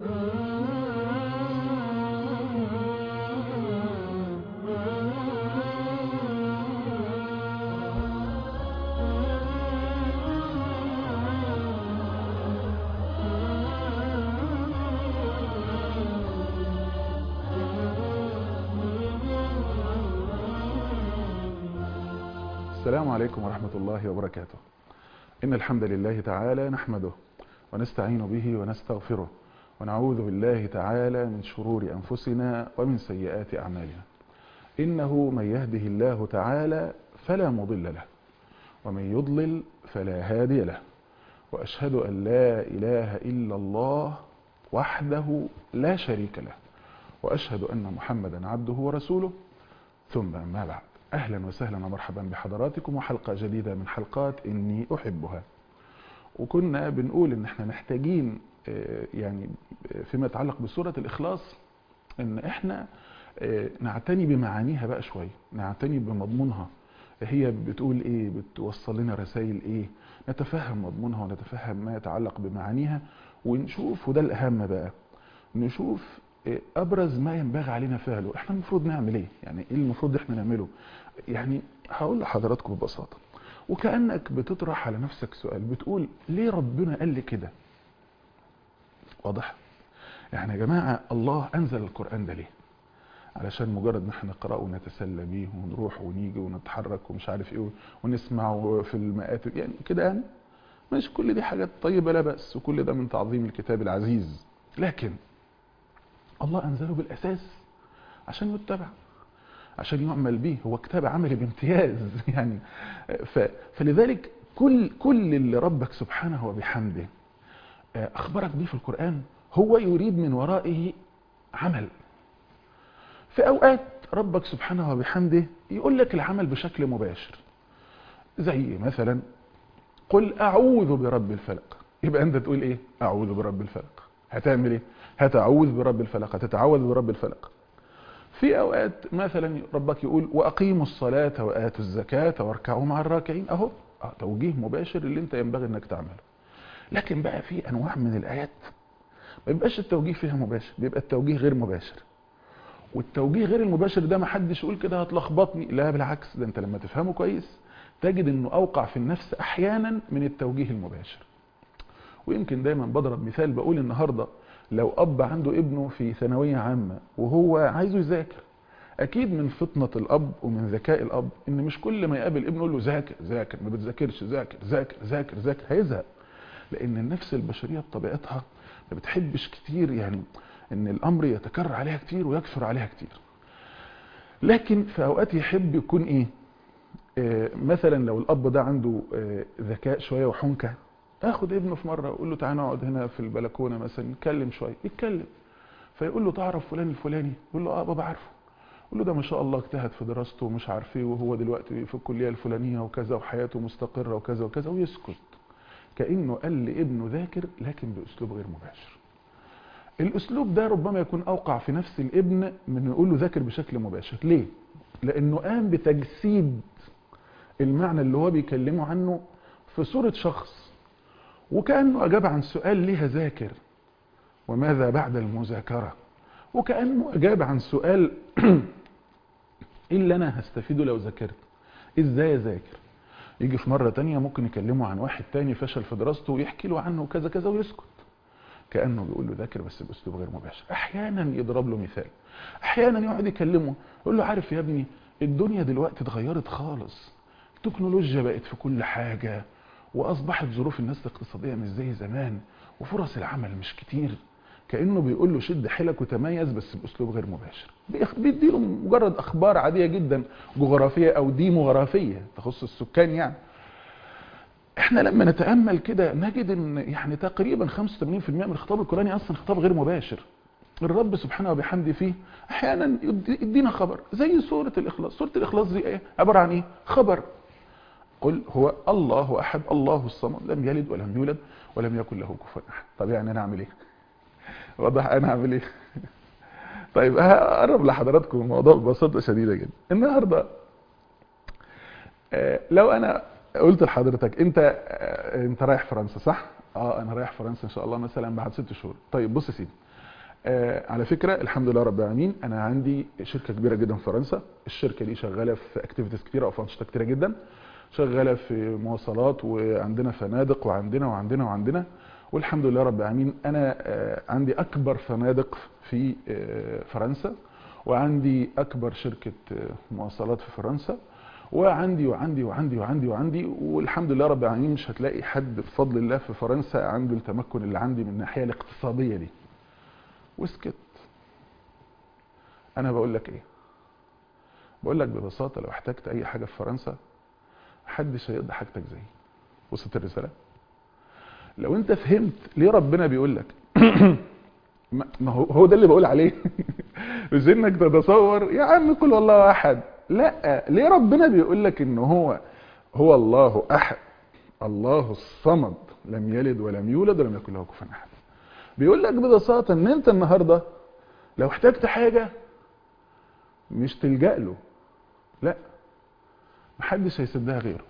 السلام عليكم ورحمة الله وبركاته إن الحمد لله تعالى نحمده ونستعين به ونستغفره ونعوذ بالله تعالى من شرور أنفسنا ومن سيئات أعمالنا إنه من يهده الله تعالى فلا مضل له ومن يضلل فلا هادي له وأشهد أن لا إله إلا الله وحده لا شريك له وأشهد أن محمدا عبده ورسوله ثم أما بعد أهلا وسهلا ومرحبا بحضراتكم وحلقة جديدة من حلقات إني أحبها وكنا بنقول إن احنا محتاجين يعني فيما يتعلق بسورة الإخلاص إن احنا نعتني بمعانيها بقى شوية نعتني بمضمونها هي بتقول ايه بتوصل لنا رسائل ايه نتفهم مضمونها ونتفهم ما يتعلق بمعانيها ونشوف وده الأهم بقى نشوف ابرز ما ينبغي علينا فعله احنا المفروض نعمل ايه يعني ايه المفروض احنا نعمله يعني هقول لحضراتكم ببساطه وكانك بتطرح على نفسك سؤال بتقول ليه ربنا قال لي كده واضح يعني يا جماعه الله انزل القران ده ليه علشان مجرد ان احنا نقراه ونتسلى بيه ونروح ونيجي ونتحرك ومش عارف ايه ونسمعه في المآتب يعني كده يعني مش كل دي حاجات طيبه لا بأس وكل ده من تعظيم الكتاب العزيز لكن الله أنزله بالأساس عشان يتبع عشان يعمل به هو كتاب عملي بامتياز يعني ف... فلذلك كل كل اللي ربك سبحانه وبحمده أخبرك به في القرآن هو يريد من ورائه عمل في أوقات ربك سبحانه وبحمده يقول لك العمل بشكل مباشر زي مثلا قل أعوذ برب الفلق يبقى أنت تقول إيه أعوذ برب الفلق هتعمل إيه هتعوذ برب الفلق هتتعوذ برب الفلق في اوقات مثلا ربك يقول واقيموا الصلاه واتوا الزكاه واركعوا مع الراكعين اهو اه توجيه مباشر اللي انت ينبغي انك تعمله لكن بقى في انواع من الايات ما بيبقاش التوجيه فيها مباشر بيبقى التوجيه غير مباشر والتوجيه غير المباشر ده ما حدش يقول كده هتلخبطني لا بالعكس ده انت لما تفهمه كويس تجد انه اوقع في النفس احيانا من التوجيه المباشر ويمكن دايما بضرب مثال بقول النهارده لو اب عنده ابنه في ثانويه عامه وهو عايزه يذاكر اكيد من فطنه الاب ومن ذكاء الاب ان مش كل ما يقابل ابنه يقول له ذاكر ذاكر ما بتذاكرش ذاكر ذاكر ذاكر ذاكر هيزهق لان النفس البشريه بطبيعتها ما بتحبش كتير يعني ان الامر يتكرر عليها كتير ويكثر عليها كتير لكن في اوقات يحب يكون ايه آه مثلا لو الاب ده عنده آه ذكاء شويه وحنكه اخد ابنه في مره اقول له تعالى نقعد هنا في البلكونه مثلا نتكلم شويه يتكلم فيقول له تعرف فلان الفلاني يقول له اه بابا عارفه يقول له ده ما شاء الله اجتهد في دراسته ومش عارف ايه وهو دلوقتي في الكليه الفلانيه وكذا وحياته مستقره وكذا وكذا ويسكت كانه قال لابنه ذاكر لكن باسلوب غير مباشر الاسلوب ده ربما يكون اوقع في نفس الابن من يقول له ذاكر بشكل مباشر ليه لانه قام بتجسيد المعنى اللي هو بيكلمه عنه في صوره شخص وكأنه أجاب عن سؤال ليه ذاكر وماذا بعد المذاكرة وكأنه أجاب عن سؤال إيه اللي أنا هستفيده لو ذاكرت إزاي أذاكر يجي في مرة تانية ممكن يكلمه عن واحد تاني فشل في دراسته ويحكي له عنه كذا كذا ويسكت كأنه بيقول له ذاكر بس بأسلوب غير مباشر أحيانا يضرب له مثال أحيانا يقعد يكلمه يقول له عارف يا ابني الدنيا دلوقتي اتغيرت خالص التكنولوجيا بقت في كل حاجة واصبحت ظروف الناس الاقتصاديه مش زي زمان وفرص العمل مش كتير كانه بيقول له شد حيلك وتميز بس باسلوب غير مباشر بيديله مجرد اخبار عاديه جدا جغرافيه او ديموغرافيه تخص السكان يعني احنا لما نتامل كده نجد ان يعني تقريبا 85% من الخطاب القراني اصلا خطاب غير مباشر الرب سبحانه وبحمده فيه احيانا يدينا خبر زي سوره الاخلاص سوره الاخلاص دي ايه عباره عن ايه خبر قل هو الله احد الله الصمد لم يلد ولم يولد ولم يكن له كفوا احد طب يعني انا اعمل ايه واضح انا اعمل ايه طيب هقرب لحضراتكم الموضوع ببساطه شديده جدا النهارده لو انا قلت لحضرتك انت انت رايح فرنسا صح اه انا رايح فرنسا ان شاء الله مثلا بعد ست شهور طيب بص يا سيدي آه على فكره الحمد لله رب العالمين انا عندي شركه كبيره جدا في فرنسا الشركه دي شغاله في اكتيفيتيز كتيره او في انشطه كتيره جدا شغاله في مواصلات وعندنا فنادق وعندنا وعندنا وعندنا والحمد لله رب العالمين انا آه عندي اكبر فنادق في آه فرنسا وعندي اكبر شركه آه مواصلات في فرنسا وعندي وعندي وعندي وعندي وعندي والحمد لله رب العالمين مش هتلاقي حد بفضل الله في فرنسا عنده التمكن اللي عندي من الناحيه الاقتصاديه دي واسكت انا بقول لك ايه بقول لك ببساطه لو احتجت اي حاجه في فرنسا محدش هيقضي حاجتك زيي وصلت الرساله لو انت فهمت ليه ربنا بيقول لك ما هو هو ده اللي بقول عليه مش انك تتصور يا عم كل والله احد لا ليه ربنا بيقول لك ان هو هو الله احد الله الصمد لم يلد ولم يولد ولم يكن له كفوا احد بيقول لك ببساطه ان انت النهارده لو احتجت حاجه مش تلجا له لا محدش هيسدها غيره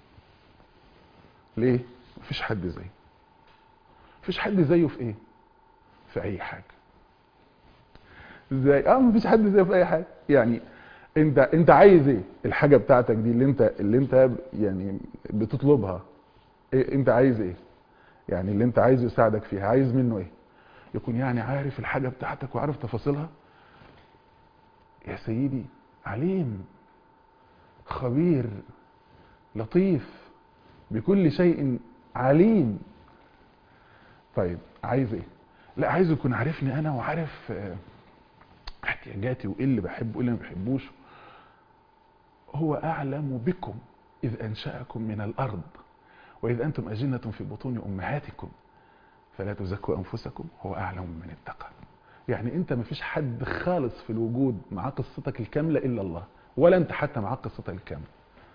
ليه مفيش حد زيه مفيش حد زيه في ايه في اي حاجه ازاي اه مفيش حد زيه في اي حاجه يعني انت انت عايز ايه الحاجه بتاعتك دي اللي انت اللي انت يعني بتطلبها إيه انت عايز ايه يعني اللي انت عايزه يساعدك فيها عايز منه ايه يكون يعني عارف الحاجه بتاعتك وعارف تفاصيلها يا سيدي عليم خبير لطيف بكل شيء عليم طيب عايز ايه لا عايز يكون عارفني انا وعارف احتياجاتي وايه اللي بحبه وايه اللي ما بحبوش هو اعلم بكم اذ انشاكم من الارض واذ انتم اجنه في بطون امهاتكم فلا تزكوا انفسكم هو اعلم من اتقى يعني انت ما فيش حد خالص في الوجود معاه قصتك الكامله الا الله ولا انت حتى معاه قصتك الكامله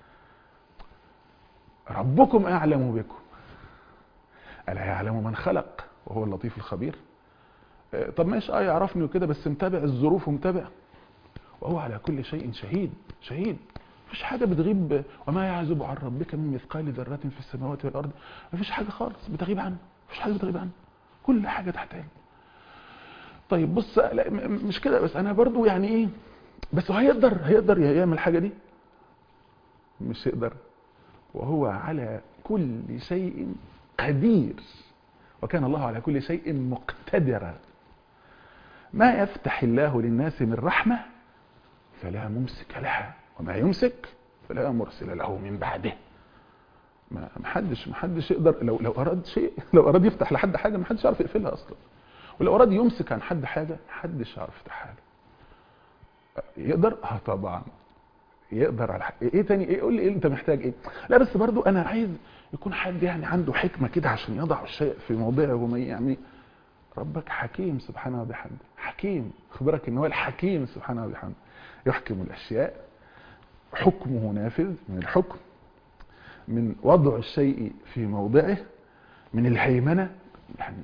ربكم اعلم بكم الا يعلم من خلق وهو اللطيف الخبير طب ماشي اه يعرفني وكده بس متابع الظروف ومتابع وهو على كل شيء شهيد شهيد مفيش حاجه بتغيب وما يعزب عن ربك من مثقال ذره في السماوات والارض مفيش حاجه خالص بتغيب عنه مفيش حاجه بتغيب عنه كل حاجه تحت علم طيب بص لا مش كده بس انا برضو يعني ايه بس هو هيقدر هيقدر يعمل الحاجه دي مش يقدر وهو على كل شيء قدير وكان الله على كل شيء مقتدرا ما يفتح الله للناس من رحمة فلا ممسك لها وما يمسك فلا مرسل له من بعده ما محدش محدش يقدر لو لو اراد شيء لو اراد يفتح لحد حاجه محدش يعرف يقفلها اصلا ولو اراد يمسك عن حد حاجه محدش يعرف يفتحها له يقدر اه طبعا يقدر على حاجة. ايه تاني ايه قول لي ايه انت محتاج ايه لا بس برضو انا عايز يكون حد يعني عنده حكمه كده عشان يضع الشيء في موضعه وما يعني ربك حكيم سبحانه وبحمده حكيم خبرك ان هو الحكيم سبحانه وبحمده يحكم الاشياء حكمه نافذ من الحكم من وضع الشيء في موضعه من الهيمنه يعني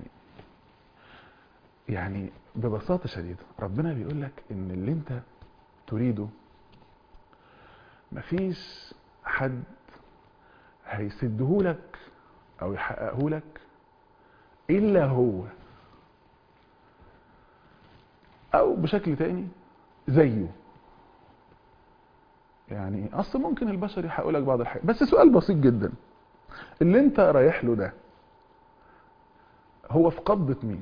يعني ببساطه شديده ربنا بيقول لك ان اللي انت تريده مفيش حد هيسدهولك او يحققهولك الا هو او بشكل تاني زيه يعني اصل ممكن البشر يحققوا لك بعض الحاجات بس سؤال بسيط جدا اللي انت رايح له ده هو في قبضة مين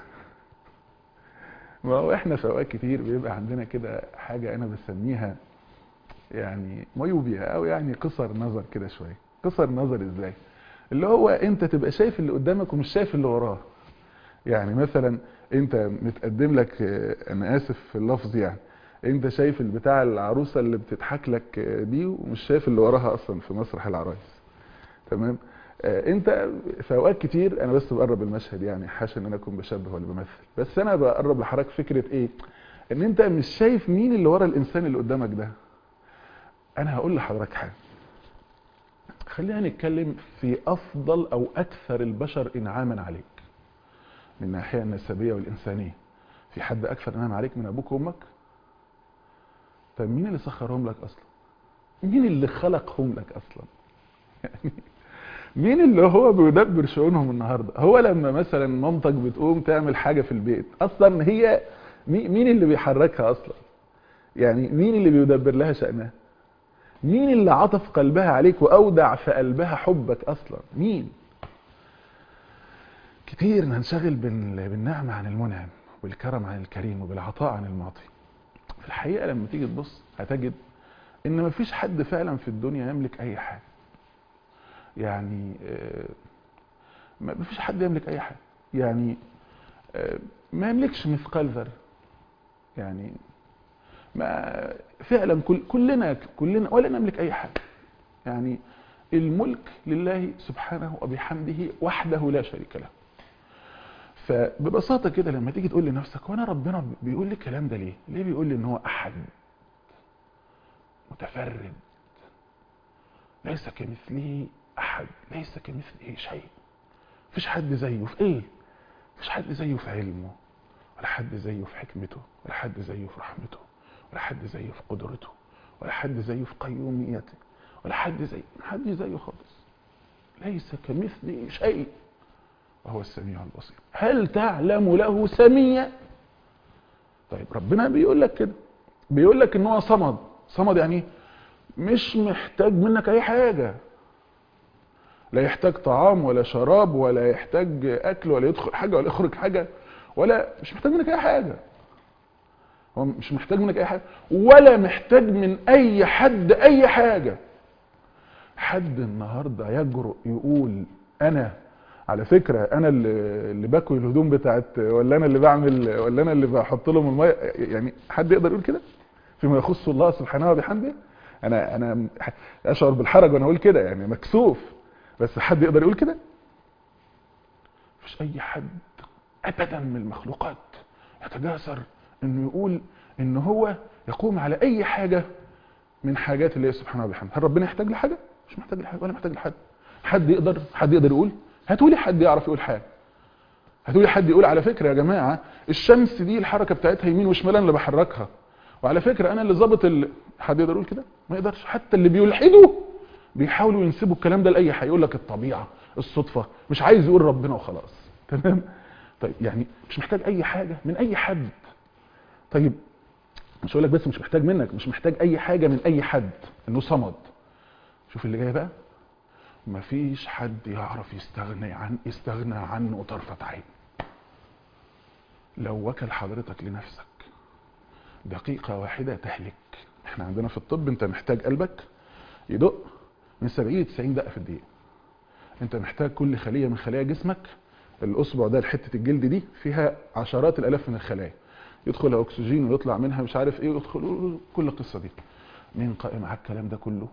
ما هو احنا في اوقات كتير بيبقى عندنا كده حاجة انا بسميها يعني ميوبيا او يعني قصر نظر كده شويه قصر نظر ازاي اللي هو انت تبقى شايف اللي قدامك ومش شايف اللي وراه يعني مثلا انت متقدم لك انا اسف في اللفظ يعني انت شايف البتاع العروسه اللي بتضحك لك دي ومش شايف اللي وراها اصلا في مسرح العرايس تمام انت في اوقات كتير انا بس بقرب المشهد يعني حاشا ان انا اكون بشبه ولا بمثل بس انا بقرب لحضرتك فكره ايه ان انت مش شايف مين اللي ورا الانسان اللي قدامك ده انا هقول لحضرتك حاجه خلينا نتكلم في افضل او اكثر البشر انعاما عليك من الناحيه النسبيه والانسانيه في حد اكثر انعام عليك من ابوك وامك طيب مين اللي سخرهم لك اصلا مين اللي خلقهم لك اصلا يعني مين اللي هو بيدبر شؤونهم النهارده هو لما مثلا مامتك بتقوم تعمل حاجه في البيت اصلا هي مي- مين اللي بيحركها اصلا يعني مين اللي بيدبر لها شأنها مين اللي عطف قلبها عليك واودع في قلبها حبك اصلا مين كتير ننشغل بال- بالنعمه عن المنعم والكرم عن الكريم وبالعطاء عن المعطي في الحقيقه لما تيجي تبص هتجد ان مفيش حد فعلا في الدنيا يملك اي حاجه يعني آه، ما فيش حد يملك اي حاجه يعني آه، ما يملكش مثقال ذره يعني ما فعلا كل كلنا كلنا ولا نملك اي حاجه يعني الملك لله سبحانه وبحمده وحده لا شريك له فببساطه كده لما تيجي تقول لنفسك وانا ربنا بيقول لي الكلام ده ليه ليه بيقول لي ان هو احد متفرد ليس كمثله احد ليس كمثله شيء مفيش حد زيه في ايه مفيش حد زيه في علمه ولا حد زيه في حكمته ولا حد زيه في رحمته ولا حد زيه في قدرته ولا حد زيه في قيوميته ولا حد زيه حد زيه خالص ليس كمثله شيء وهو السميع البصير هل تعلم له سميا طيب ربنا بيقول لك كده بيقول لك ان هو صمد صمد يعني ايه مش محتاج منك اي حاجه لا يحتاج طعام ولا شراب ولا يحتاج اكل ولا يدخل حاجه ولا يخرج حاجه ولا مش محتاج منك اي حاجه هو مش محتاج منك اي حاجه ولا محتاج من اي حد اي حاجه حد النهارده يجرؤ يقول انا على فكره انا اللي اللي باكل الهدوم بتاعت ولا انا اللي بعمل ولا انا اللي بحط لهم الميه يعني حد يقدر يقول كده فيما يخص الله سبحانه وبحمده انا انا اشعر بالحرج وانا اقول كده يعني مكسوف بس حد يقدر يقول كده مفيش اي حد ابدا من المخلوقات يتجاسر انه يقول ان هو يقوم على اي حاجه من حاجات الله سبحانه وبحمده هل ربنا يحتاج لحاجه مش محتاج لحاجه ولا محتاج لحد حد يقدر حد يقدر يقول هتقولي حد يعرف يقول حاجه هتقولي حد يقول على فكره يا جماعه الشمس دي الحركه بتاعتها يمين وشمال انا اللي بحركها وعلى فكره انا اللي ظابط ال... حد يقدر يقول كده ما يقدرش حتى اللي بيلحدوا بيحاولوا ينسبوا الكلام ده لاي حاجه يقول لك الطبيعه الصدفه مش عايز يقول ربنا وخلاص تمام طيب يعني مش محتاج اي حاجه من اي حد طيب مش هقول لك بس مش محتاج منك مش محتاج اي حاجه من اي حد انه صمد شوف اللي جاي بقى مفيش حد يعرف يستغني عن يستغنى عنه طرفة عين لو وكل حضرتك لنفسك دقيقة واحدة تهلك احنا عندنا في الطب انت محتاج قلبك يدق من 70 ل 90 دقة في الدقيقة انت محتاج كل خلية من خلايا جسمك الاصبع ده حتة الجلد دي فيها عشرات الالاف من الخلايا يدخل اكسجين ويطلع منها مش عارف ايه ويدخل كل القصة دي مين قائم على الكلام ده كله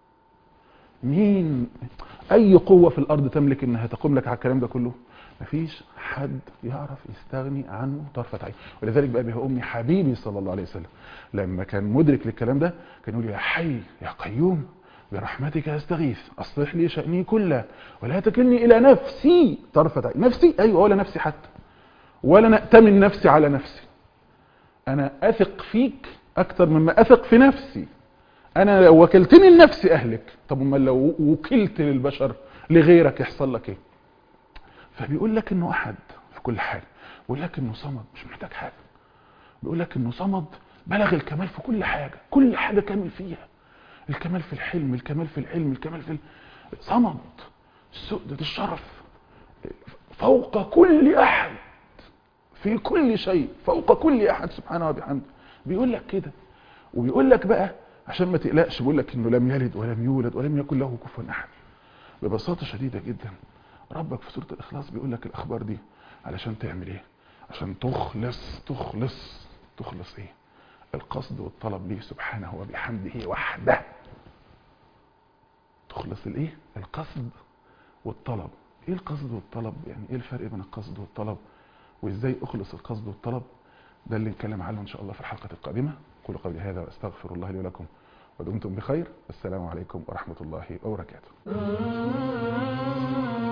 مين اي قوة في الارض تملك انها تقوم لك على الكلام ده كله مفيش حد يعرف يستغني عنه طرفة عين ولذلك بقى به امي حبيبي صلى الله عليه وسلم لما كان مدرك للكلام ده كان يقول يا حي يا قيوم برحمتك استغيث اصلح لي شأني كله ولا تكلني الى نفسي طرفة عين نفسي ايوه ولا نفسي حتى ولا نأتمن نفسي على نفسي انا اثق فيك اكتر مما اثق في نفسي انا لو وكلتني لنفسي اهلك طب امال لو وكلت للبشر لغيرك يحصل لك ايه فبيقول لك انه احد في كل حاجه بيقول لك انه صمد مش محتاج حاجه بيقول لك انه صمد بلغ الكمال في كل حاجه كل حاجه كامل فيها الكمال في الحلم الكمال في العلم الكمال في ال... صمد سؤدة الشرف فوق كل احد في كل شيء فوق كل احد سبحانه وبحمده بيقول لك كده وبيقول لك بقى عشان ما تقلقش بيقول لك انه لم يلد ولم يولد ولم يكن له كفوا احد ببساطه شديده جدا ربك في سوره الاخلاص بيقول لك الاخبار دي علشان تعمل ايه عشان تخلص تخلص تخلص ايه القصد والطلب به سبحانه وبحمده وحده تخلص الايه القصد والطلب ايه القصد والطلب يعني ايه الفرق بين القصد والطلب وازاي اخلص القصد والطلب ده اللي نتكلم عنه ان شاء الله في الحلقه القادمه قولوا قولي هذا واستغفر الله لي ولكم ودمتم بخير والسلام عليكم ورحمه الله وبركاته